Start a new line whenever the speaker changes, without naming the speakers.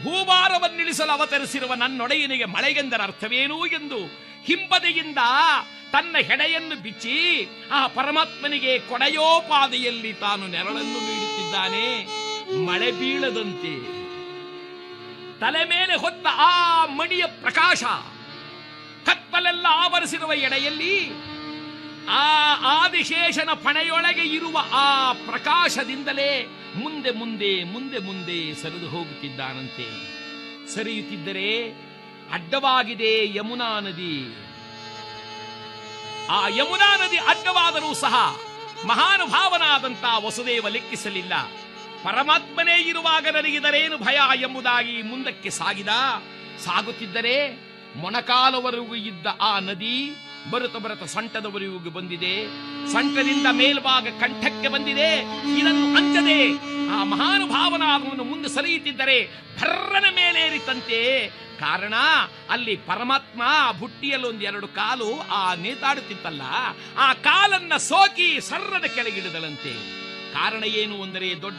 ಭೂಭಾರವನ್ನಿಳಿಸಲು ಅವತರಿಸಿರುವ ನನ್ನೊಡೆಯನಿಗೆ ಮಳೆಗೆಂದರ ಅರ್ಥವೇನು ಎಂದು ಹಿಂಬದಿಯಿಂದ ತನ್ನ ಹೆಡೆಯನ್ನು ಬಿಚ್ಚಿ ಆ ಪರಮಾತ್ಮನಿಗೆ ಕೊಡೆಯೋಪಾದಿಯಲ್ಲಿ ತಾನು ನೆರಳನ್ನು ನೀಡುತ್ತಿದ್ದಾನೆ ಮಳೆ ಬೀಳದಂತೆ ತಲೆ ಮೇಲೆ ಹೊತ್ತ ಆ ಮಣಿಯ ಪ್ರಕಾಶ ಕತ್ತಲೆಲ್ಲ ಆವರಿಸಿರುವ ಎಡೆಯಲ್ಲಿ ಆ ಆದಿಶೇಷನ ಪಣೆಯೊಳಗೆ ಇರುವ ಆ ಪ್ರಕಾಶದಿಂದಲೇ ಮುಂದೆ ಮುಂದೆ ಮುಂದೆ ಮುಂದೆ ಸರಿದು ಹೋಗುತ್ತಿದ್ದಾನಂತೆ ಸರಿಯುತ್ತಿದ್ದರೆ ಅಡ್ಡವಾಗಿದೆ ಯಮುನಾ ನದಿ ಆ ಯಮುನಾ ನದಿ ಅಡ್ಡವಾದರೂ ಸಹ ಮಹಾನುಭಾವನಾದಂತ ವಸುದೇವ ಲೆಕ್ಕಿಸಲಿಲ್ಲ ಪರಮಾತ್ಮನೇ ಇರುವಾಗ ನನಗಿದರೇನು ಭಯ ಎಂಬುದಾಗಿ ಮುಂದಕ್ಕೆ ಸಾಗಿದ ಸಾಗುತ್ತಿದ್ದರೆ ಮೊಣಕಾಲವರೆಗೂ ಇದ್ದ ಆ ನದಿ ಬರುತ್ತ ಬರುತ್ತ ಸೊಂಟದವರೆಗೂ ಬಂದಿದೆ ಸೊಂಟದಿಂದ ಮೇಲ್ಭಾಗ ಕಂಠಕ್ಕೆ ಬಂದಿದೆ ಇದನ್ನು ಅಂಜದೆ ಆ ಮಹಾನುಭಾವನಾದವನು ಮುಂದೆ ಸರಿಯುತ್ತಿದ್ದರೆ ಭರ್ರನ ಮೇಲೇರಿತಂತೆ ಕಾರಣ ಅಲ್ಲಿ ಪರಮಾತ್ಮ ಬುಟ್ಟಿಯಲ್ಲಿ ಒಂದು ಎರಡು ಕಾಲು ಆ ನೇತಾಡುತ್ತಿತ್ತಲ್ಲ ಆ ಕಾಲನ್ನ ಸೋಕಿ ಸರ್ರದ ಕೆಳಗಿಡಿದಳಂತೆ ಕಾರಣ ಏನು ಅಂದರೆ ದೊಡ್ಡ